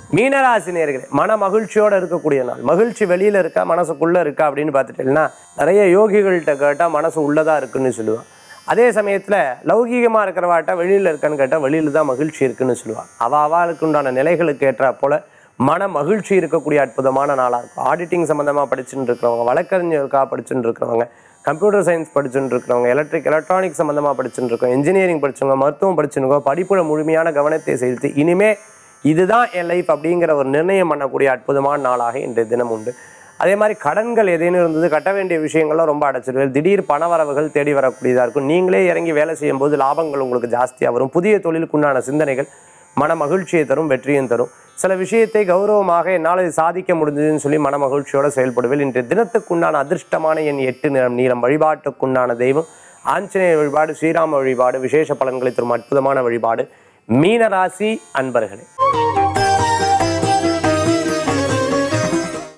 மீனராசி நேர்களே மன மகிழ்ச்சியோட இருக்கக்கூடிய நாள் மகிழ்ச்சி வெளியில இருக்கா மனசுக்குள்ள இருக்கா அப்படின்னு பார்த்துட்டீங்கன்னா நிறைய யோகிகள்கிட்ட கேட்டா மனசு உள்ளதா இருக்குன்னு சொல்லுவான் அதே சமயத்துல லௌகீகமா இருக்கிறவாட்ட வெளியில இருக்கான்னு கேட்டா வெளியில தான் மகிழ்ச்சி இருக்குன்னு சொல்லுவாங்க அவ அவளுக்கு உண்டான நிலைகளுக்கு ஏற்றா போல மன மகிழ்ச்சி இருக்கக்கூடிய அற்புதமான நாளா இருக்கும் ஆடிட்டிங் சம்பந்தமா படிச்சுட்டு இருக்கிறவங்க வழக்கறிஞருக்காக படிச்சுட்டு இருக்கிறவங்க கம்ப்யூட்டர் சயின்ஸ் படிச்சுட்டு இருக்கிறவங்க எலக்ட்ரிக் எலக்ட்ரானிக் சம்பந்தமா படிச்சுட்டு இருக்கோம் இன்ஜினியரிங் படிச்சவங்க மருத்துவம் படிச்சுருக்கோம் படிப்புல முழுமையான கவனத்தை செலுத்தி இனிமே இதுதான் என் லைஃப் அப்படிங்கிற ஒரு நிர்ணயம் பண்ணக்கூடிய அற்புதமான நாளாக இன்றைய தினம் உண்டு அதே மாதிரி கடன்கள் ஏதேனும் இருந்தது கட்ட வேண்டிய விஷயங்கள்லாம் ரொம்ப அடைச்சிருவேன் திடீர் பணவரவுகள் தேடி வரக்கூடியதாக இருக்கும் நீங்களே இறங்கி வேலை செய்யும் போது லாபங்கள் உங்களுக்கு ஜாஸ்தியாக வரும் புதிய தொழிலுக்குண்டான சிந்தனைகள் மன மகிழ்ச்சியை தரும் வெற்றியும் தரும் சில விஷயத்தை கௌரவமாக என்னால் இது சாதிக்க முடிஞ்சதுன்னு சொல்லி மன மகிழ்ச்சியோட செயல்படுவேன் இன்றைய தினத்துக்குண்டான அதிர்ஷ்டமான என் எட்டு நிறம் நீளம் வழிபாட்டுக்குண்டான தெய்வம் ஆஞ்சநேயர் வழிபாடு ஸ்ரீராம வழிபாடு விசேஷ பலன்களை தரும் அற்புதமான வழிபாடு மீனராசி அன்பர்களே